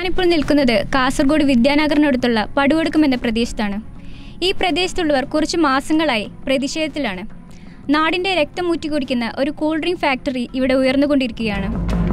ഞാനിപ്പോൾ നിൽക്കുന്നത് കാസർഗോഡ് വിദ്യാനഗറിനടുത്തുള്ള പടുവടുക്കം എന്ന പ്രദേശത്താണ് ഈ പ്രദേശത്തുള്ളവർ കുറച്ച് മാസങ്ങളായി പ്രതിഷേധത്തിലാണ് നാടിൻ്റെ രക്തം ഊറ്റി കുടിക്കുന്ന ഒരു കൂൾ ഡ്രിങ്ക് ഫാക്ടറി ഇവിടെ ഉയർന്നുകൊണ്ടിരിക്കുകയാണ്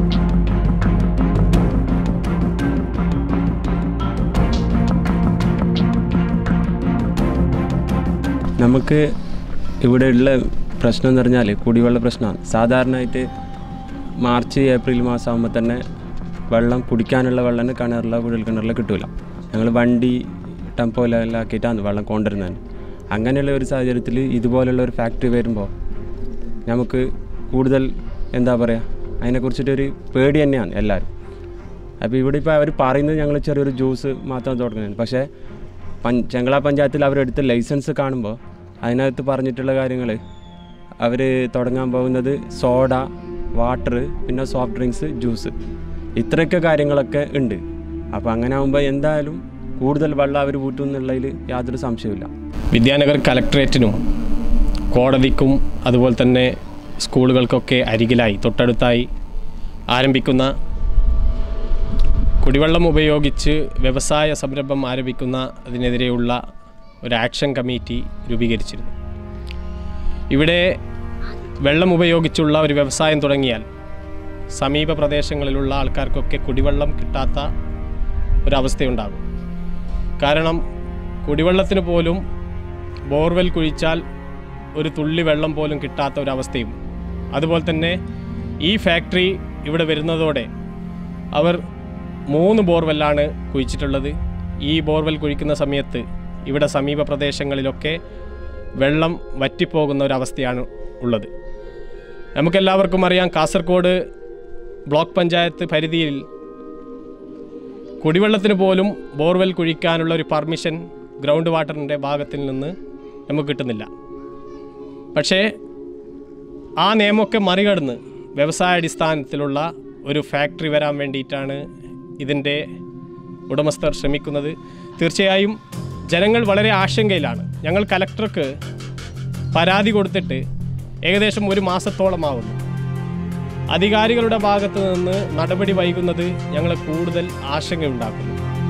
നമുക്ക് ഇവിടെ ഉള്ള പ്രശ്നം എന്ന് പറഞ്ഞാൽ കുടിവെള്ള പ്രശ്നമാണ് സാധാരണയായിട്ട് മാർച്ച് ഏപ്രിൽ മാസം ആകുമ്പോൾ തന്നെ വെള്ളം കുടിക്കാനുള്ള വെള്ളം കിണറിലോ കുഴൽ കിണറിലോ കിട്ടൂല ഞങ്ങൾ വണ്ടി ടെമ്പോയിലെല്ലാം ആക്കിയിട്ടാണ് വെള്ളം കൊണ്ടുവരുന്നത് അങ്ങനെയുള്ള ഒരു സാഹചര്യത്തിൽ ഇതുപോലുള്ള ഒരു ഫാക്ടറി വരുമ്പോൾ നമുക്ക് കൂടുതൽ എന്താ പറയുക അതിനെക്കുറിച്ചിട്ടൊരു പേടി തന്നെയാണ് എല്ലാവരും അപ്പോൾ ഇവിടെ ഇപ്പോൾ അവർ പറയുന്നത് ഞങ്ങൾ ചെറിയൊരു ജ്യൂസ് മാത്രം തുടങ്ങുന്നത് പക്ഷേ പഞ്ച് ചെങ്കള പഞ്ചായത്തിൽ അവരെടുത്ത ലൈസൻസ് കാണുമ്പോൾ അതിനകത്ത് പറഞ്ഞിട്ടുള്ള കാര്യങ്ങൾ അവർ തുടങ്ങാൻ പോകുന്നത് സോഡ വാട്ടർ പിന്നെ സോഫ്റ്റ് ഡ്രിങ്ക്സ് ജ്യൂസ് ഇത്രയൊക്കെ കാര്യങ്ങളൊക്കെ ഉണ്ട് അപ്പോൾ അങ്ങനെ ആകുമ്പോൾ എന്തായാലും കൂടുതൽ വെള്ളം അവർ കൂട്ടും എന്നുള്ളതിൽ യാതൊരു സംശയമില്ല വിദ്യാനഗർ കലക്ട്രേറ്റിനും കോടതിക്കും അതുപോലെ തന്നെ സ്കൂളുകൾക്കൊക്കെ അരികിലായി തൊട്ടടുത്തായി ആരംഭിക്കുന്ന കുടിവെള്ളം ഉപയോഗിച്ച് വ്യവസായ സംരംഭം ആരംഭിക്കുന്ന അതിനെതിരെയുള്ള ഒരു ആക്ഷൻ കമ്മിറ്റി രൂപീകരിച്ചിരുന്നു ഇവിടെ വെള്ളം ഉപയോഗിച്ചുള്ള ഒരു വ്യവസായം തുടങ്ങിയാൽ സമീപ പ്രദേശങ്ങളിലുള്ള ആൾക്കാർക്കൊക്കെ കുടിവെള്ളം കിട്ടാത്ത ഒരവസ്ഥയുണ്ടാകും കാരണം കുടിവെള്ളത്തിന് പോലും ബോർവെൽ കുഴിച്ചാൽ ഒരു തുള്ളി വെള്ളം പോലും കിട്ടാത്ത ഒരവസ്ഥയും അതുപോലെ തന്നെ ഈ ഫാക്ടറി ഇവിടെ വരുന്നതോടെ അവർ മൂന്ന് ബോർവെല്ലാണ് കുഴിച്ചിട്ടുള്ളത് ഈ ബോർവെൽ കുഴിക്കുന്ന സമയത്ത് ഇവിടെ സമീപ പ്രദേശങ്ങളിലൊക്കെ വെള്ളം വറ്റിപ്പോകുന്ന ഒരവസ്ഥയാണ് ഉള്ളത് നമുക്കെല്ലാവർക്കും അറിയാം കാസർഗോഡ് ബ്ലോക്ക് പഞ്ചായത്ത് പരിധിയിൽ കുടിവെള്ളത്തിന് പോലും ബോർവെൽ കുഴിക്കാനുള്ള ഒരു പെർമിഷൻ ഗ്രൗണ്ട് വാട്ടറിൻ്റെ ഭാഗത്തിൽ നിന്ന് നമുക്ക് കിട്ടുന്നില്ല പക്ഷേ ആ നിയമമൊക്കെ മറികടന്ന് വ്യവസായാടിസ്ഥാനത്തിലുള്ള ഒരു ഫാക്ടറി വരാൻ വേണ്ടിയിട്ടാണ് ഇതിൻ്റെ ഉടമസ്ഥർ ശ്രമിക്കുന്നത് തീർച്ചയായും ജനങ്ങൾ വളരെ ആശങ്കയിലാണ് ഞങ്ങൾ കലക്ടർക്ക് പരാതി കൊടുത്തിട്ട് ഏകദേശം ഒരു മാസത്തോളമാവുന്നു അധികാരികളുടെ ഭാഗത്ത് നിന്ന് നടപടി വൈകുന്നത് ഞങ്ങളെ കൂടുതൽ ആശങ്കയുണ്ടാക്കുന്നു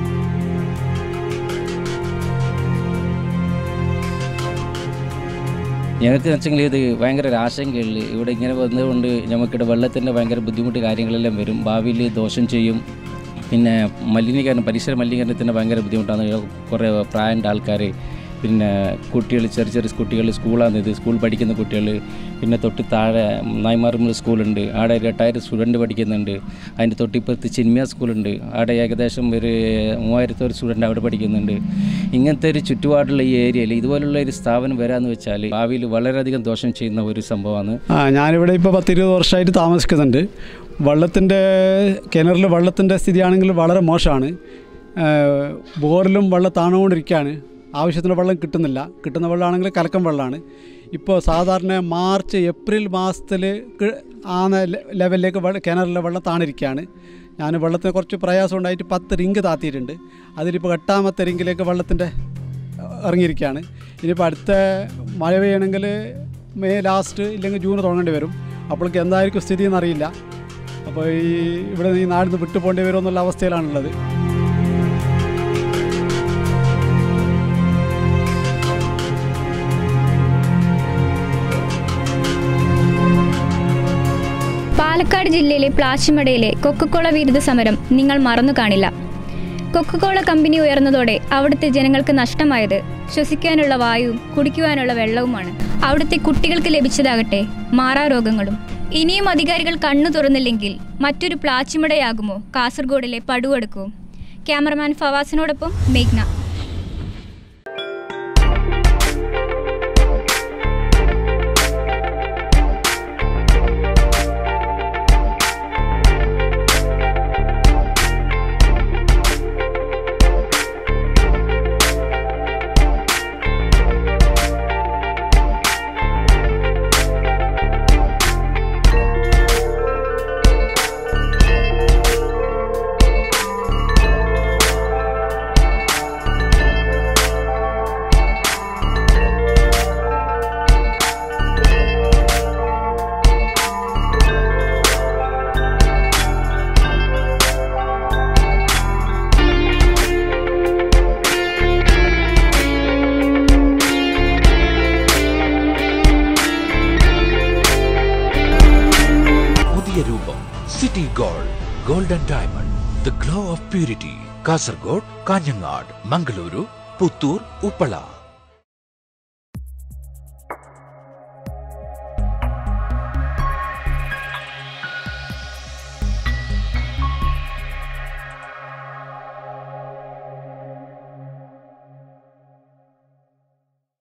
ഞങ്ങൾക്ക് വെച്ചെങ്കിൽ ഇത് ഭയങ്കര ഒരു ആശങ്കയുള്ളു ഇവിടെ ഇങ്ങനെ വന്നതുകൊണ്ട് നമുക്കിവിടെ വെള്ളത്തിൻ്റെ ഭയങ്കര ബുദ്ധിമുട്ട് കാര്യങ്ങളെല്ലാം വരും ഭാവിയിൽ ദോഷം ചെയ്യും പിന്നെ മലിനീകരണം പരിസര മലിനീകരണത്തിൻ്റെ ഭയങ്കര ബുദ്ധിമുട്ടാണ് ഇവിടെ കുറേ പ്രായൻ്റെ ആൾക്കാർ പിന്നെ കുട്ടികൾ ചെറിയ ചെറിയ കുട്ടികൾ സ്കൂളാണ് ഇത് സ്കൂൾ പഠിക്കുന്ന കുട്ടികൾ പിന്നെ തൊട്ട് താഴെ നായ്മാറുമ്പോൾ സ്കൂളുണ്ട് അവിടെ റിട്ടയർഡ് സ്റ്റുഡൻറ്റ് പഠിക്കുന്നുണ്ട് അതിൻ്റെ തൊട്ടിപ്പുറത്ത് ചിന്മയ സ്കൂളുണ്ട് അവിടെ ഏകദേശം ഒരു മൂവായിരത്തോരു സ്റ്റുഡൻറ്റ് അവിടെ പഠിക്കുന്നുണ്ട് ഇങ്ങനത്തെ ഒരു ചുറ്റുപാടുള്ള ഈ ഏരിയയിൽ ഇതുപോലുള്ള ഒരു സ്ഥാപനം വരാമെന്ന് വെച്ചാൽ ഭാവിയിൽ വളരെയധികം ദോഷം ചെയ്യുന്ന ഒരു സംഭവമാണ് ആ ഞാനിവിടെ ഇപ്പോൾ പത്തിരുപത് വർഷമായിട്ട് താമസിക്കുന്നുണ്ട് വെള്ളത്തിൻ്റെ കിണറിൽ വെള്ളത്തിൻ്റെ സ്ഥിതിയാണെങ്കിൽ വളരെ മോശമാണ് ബോറിലും വെള്ളം താണുകൊണ്ടിരിക്കുകയാണ് ആവശ്യത്തിന് വെള്ളം കിട്ടുന്നില്ല കിട്ടുന്ന വെള്ളമാണെങ്കിൽ കലക്കം വെള്ളമാണ് ഇപ്പോൾ സാധാരണ മാർച്ച് ഏപ്രിൽ മാസത്തിൽ ആ ലെ- ലെവലിലേക്ക് വെള്ളം കിണറിലെ വെള്ളം താണിരിക്കുകയാണ് ഞാൻ വെള്ളത്തിന് കുറച്ച് പ്രയാസം ഉണ്ടായിട്ട് പത്ത് റിങ്ക് താത്തിയിട്ടുണ്ട് അതിലിപ്പോൾ എട്ടാമത്തെ റിങ്കിലേക്ക് വെള്ളത്തിൻ്റെ ഇറങ്ങിയിരിക്കുകയാണ് ഇനിയിപ്പോൾ അടുത്ത മഴ പെയ്യണമെങ്കിൽ മെയ് ലാസ്റ്റ് ഇല്ലെങ്കിൽ ജൂൺ തുടങ്ങേണ്ടി വരും അപ്പോഴേക്ക് എന്തായിരിക്കും സ്ഥിതി എന്നറിയില്ല അപ്പോൾ ഈ ഇവിടെ ഈ നാടിൽ നിന്ന് വിട്ടു പോകേണ്ടി വരുമോ എന്നുള്ള അവസ്ഥയിലാണുള്ളത് പാലക്കാട് ജില്ലയിലെ പ്ലാച്ചിമടയിലെ കൊക്കക്കോള വിരുദ്ധ സമരം നിങ്ങൾ മറന്നു കാണില്ല കൊക്കക്കോള കമ്പനി ഉയർന്നതോടെ അവിടുത്തെ ജനങ്ങൾക്ക് നഷ്ടമായത് ശ്വസിക്കാനുള്ള വായുവും കുടിക്കുവാനുള്ള വെള്ളവുമാണ് അവിടുത്തെ കുട്ടികൾക്ക് ലഭിച്ചതാകട്ടെ മാറാരോഗങ്ങളും ഇനിയും അധികാരികൾ കണ്ണു തുറന്നില്ലെങ്കിൽ മറ്റൊരു പ്ലാച്ചിമടയാകുമോ കാസർഗോഡിലെ പടുവടുക്കവും ക്യാമറമാൻ ഫവാസിനോടൊപ്പം മേഘ്ന gold golden diamond the glow of purity Kasaragod Kanhangad Mangaluru Puttur Uppala